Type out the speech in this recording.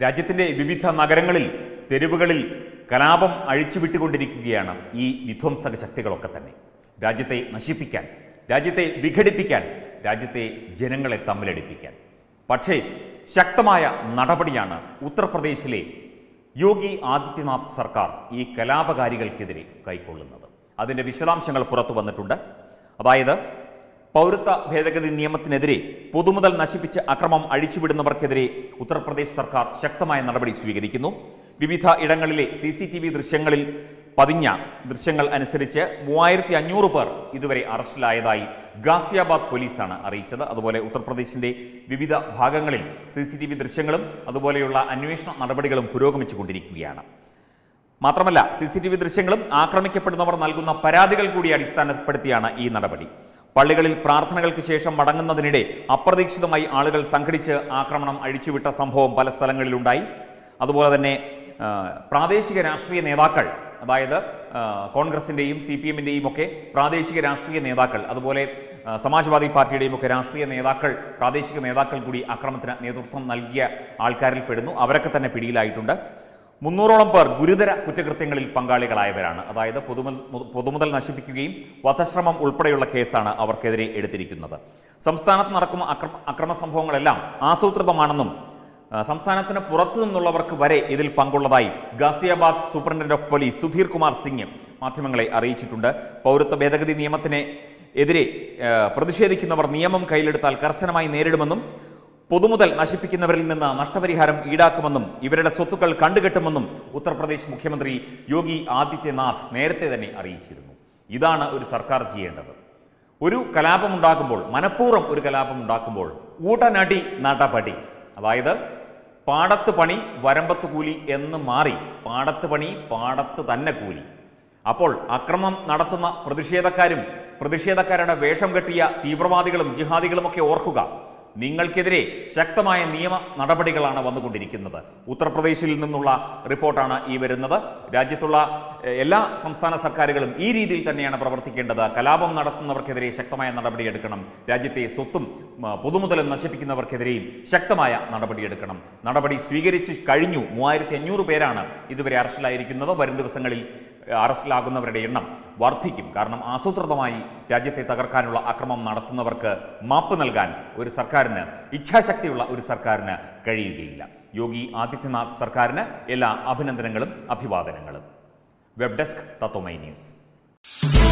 രാജ്യത്തിന്റെ വിവിധ നഗരങ്ങളിൽ തെരുവുകളിൽ കലാപം അഴിച്ചുവിട്ടുകൊണ്ടിരിക്കുകയാണ് ഈ വിധ്വംസക ശക്തികളൊക്കെ തന്നെ രാജ്യത്തെ നശിപ്പിക്കാൻ രാജ്യത്തെ വിഘടിപ്പിക്കാൻ രാജ്യത്തെ ജനങ്ങളെ തമ്മിലടിപ്പിക്കാൻ പക്ഷേ ശക്തമായ നടപടിയാണ് ഉത്തർപ്രദേശിലെ യോഗി ആദിത്യനാഥ് സർക്കാർ ഈ കലാപകാരികൾക്കെതിരെ കൈക്കൊള്ളുന്നത് അതിൻ്റെ വിശദാംശങ്ങൾ പുറത്തു വന്നിട്ടുണ്ട് അതായത് പൗരത്വ ഭേദഗതി നിയമത്തിനെതിരെ പൊതുമുതൽ നശിപ്പിച്ച് അക്രമം അഴിച്ചുവിടുന്നവർക്കെതിരെ ഉത്തർപ്രദേശ് സർക്കാർ ശക്തമായ നടപടി സ്വീകരിക്കുന്നു വിവിധ ഇടങ്ങളിലെ സി സി ടി വി ദൃശ്യങ്ങളിൽ പതിഞ്ഞ ദൃശ്യങ്ങൾ അനുസരിച്ച് മൂവായിരത്തി അഞ്ഞൂറ് പേർ ഇതുവരെ അറസ്റ്റിലായതായി ഗാസിയാബാദ് പോലീസാണ് അറിയിച്ചത് അതുപോലെ ഉത്തർപ്രദേശിന്റെ വിവിധ ഭാഗങ്ങളിൽ സി സി ടി വി ദൃശ്യങ്ങളും അതുപോലെയുള്ള അന്വേഷണ നടപടികളും പുരോഗമിച്ചു കൊണ്ടിരിക്കുകയാണ് മാത്രമല്ല സി സി ടി വി ദൃശ്യങ്ങളും ആക്രമിക്കപ്പെടുന്നവർ നൽകുന്ന പരാതികൾ കൂടി അടിസ്ഥാനപ്പെടുത്തിയാണ് ഈ നടപടി പള്ളികളിൽ പ്രാർത്ഥനകൾക്ക് ശേഷം മടങ്ങുന്നതിനിടെ അപ്രതീക്ഷിതമായി ആളുകൾ സംഘടിച്ച് ആക്രമണം അഴിച്ചുവിട്ട സംഭവം പല സ്ഥലങ്ങളിലുണ്ടായി അതുപോലെ തന്നെ ആ, പ്രാദേശിക രാഷ്ട്രീയ നേതാക്കൾ അതായത് ആ, കോൺഗ്രസിൻ്റെയും സി പി എമ്മിൻ്റെയും ഒക്കെ പ്രാദേശിക രാഷ്ട്രീയ നേതാക്കൾ അതുപോലെ ആ, സമാജ്വാദി പാർട്ടിയുടെയും ഒക്കെ രാഷ്ട്രീയ നേതാക്കൾ പ്രാദേശിക നേതാക്കൾ കൂടി ആക്രമണത്തിന് നേതൃത്വം നൽകിയ ആൾക്കാരിൽ പെടുന്നു അവരൊക്കെ തന്നെ പിടിയിലായിട്ടുണ്ട് മുന്നൂറോളം പേർ ഗുരുതര കുറ്റകൃത്യങ്ങളിൽ പങ്കാളികളായവരാണ് അതായത് പൊതുമുതൽ പൊതുമുതൽ നശിപ്പിക്കുകയും വധശ്രമം ഉൾപ്പെടെയുള്ള കേസാണ് അവർക്കെതിരെ എടുത്തിരിക്കുന്നത് സംസ്ഥാനത്ത് നടക്കുന്ന അക്രമ അക്രമ സംഭവങ്ങളെല്ലാം ആസൂത്രിതമാണെന്നും ആ, സംസ്ഥാനത്തിന് പുറത്തു നിന്നുള്ളവർക്ക് വരെ ഇതിൽ പങ്കുള്ളതായി Ghaziabad superintendent of police Sudhir Kumar Singh മാധ്യമങ്ങളെ അറിയിച്ചിട്ടുണ്ട് പൗരത്വ ഭേദഗതി നിയമത്തിന് എതിരെ ആ, പ്രതിഷേധിക്കുന്നവർ നിയമം കയ്യിലെടുത്താൽ കർശനമായി നേരിടുമെന്നും പൊതുമുതൽ നശിപ്പിക്കുന്നവരിൽ നിന്ന് നഷ്ടപരിഹാരം ഈടാക്കുമെന്നും ഇവരുടെ സ്വത്തുക്കൾ കണ്ടുകെട്ടുമെന്നും ഉത്തർപ്രദേശ് മുഖ്യമന്ത്രി യോഗി ആദിത്യനാഥ് നേരത്തെ തന്നെ അറിയിച്ചിരുന്നു ഇതാണ് ഒരു സർക്കാർ ചെയ്യേണ്ടത് ഒരു കലാപമുണ്ടാകുമ്പോൾ മനഃപൂർവ്വം ഒരു കലാപമുണ്ടാക്കുമ്പോൾ ഉടനടി നടപടി അതായത് പാടത്ത് പണി വരമ്പത്ത് കൂലി എന്ന് മാറി പാടത്ത് പണി പാടത്ത് തന്നെ കൂലി അപ്പോൾ അക്രമം നടത്തുന്ന പ്രതിഷേധക്കാരും പ്രതിഷേധക്കാരുടെ വേഷം കെട്ടിയ തീവ്രവാദികളും ജിഹാദികളുമൊക്കെ ഓർക്കുക നിങ്ങൾക്കെതിരെ ശക്തമായ നിയമ നടപടികളാണ് വന്നുകൊണ്ടിരിക്കുന്നത് ഉത്തർപ്രദേശിൽ നിന്നുള്ള റിപ്പോർട്ടാണ് ഈ വരുന്നത് രാജ്യത്തുള്ള എഹ്, എല്ലാ സംസ്ഥാന സർക്കാരുകളും ഈ രീതിയിൽ തന്നെയാണ് പ്രവർത്തിക്കേണ്ടത് കലാപം നടത്തുന്നവർക്കെതിരെ ശക്തമായ നടപടിയെടുക്കണം രാജ്യത്തെ സ്വത്തും ഉം, പൊതുമുതലും നശിപ്പിക്കുന്നവർക്കെതിരെയും ശക്തമായ നടപടിയെടുക്കണം നടപടി സ്വീകരിച്ച് കഴിഞ്ഞു മൂവായിരത്തി അഞ്ഞൂറ് പേരാണ് ഇതുവരെ അറസ്റ്റിലായിരിക്കുന്നത് വരും ദിവസങ്ങളിൽ ഏഹ്, അറസ്റ്റിലാകുന്നവരുടെ എണ്ണം വർദ്ധിക്കും കാരണം ആസൂത്രിതമായി രാജ്യത്തെ തകർക്കാനുള്ള അക്രമം നടത്തുന്നവർക്ക് മാപ്പ് നൽകാൻ ഒരു സർക്കാരിന് ഇച്ഛാശക്തിയുള്ള ഒരു സർക്കാരിന് കഴിയുകയില്ല യോഗി ആദിത്യനാഥ് സർക്കാരിന് എല്ലാ അഭിനന്ദനങ്ങളും അഭിവാദനങ്ങളും വെബ് ഡെസ്ക് തത്വമൈ ന്യൂസ്